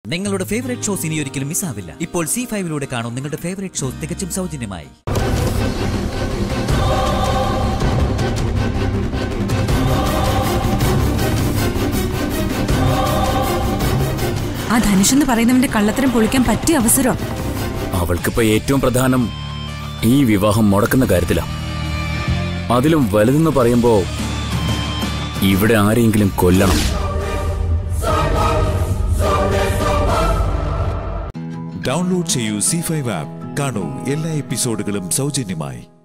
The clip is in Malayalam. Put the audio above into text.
നിങ്ങളുടെ ഫേവറേറ്റ് ഷോസ് ഇനി ഒരിക്കലും മിസ്സാവില്ല ഇപ്പോൾ സി ഫൈവിലൂടെ കാണും നിങ്ങളുടെ ഫേവറേറ്റ് ഷോസ് തികച്ചും സൗജന്യമായി ആ ധനുഷ് എന്ന് പറയുന്നവന്റെ കള്ളത്തരം പൊളിക്കാൻ പറ്റിയ അവസരം അവൾക്കിപ്പോ ഏറ്റവും പ്രധാനം ഈ വിവാഹം മുടക്കുന്ന കാര്യത്തിലാ അതിലും വലുതെന്ന് പറയുമ്പോ ഇവിടെ ആരെയെങ്കിലും കൊല്ലണം ഡൗൺലോഡ് ചെയ്യൂ സി ഫൈവ് ആപ്പ് കാണൂ എല്ലാ എപ്പിസോഡുകളും സൗജന്യമായി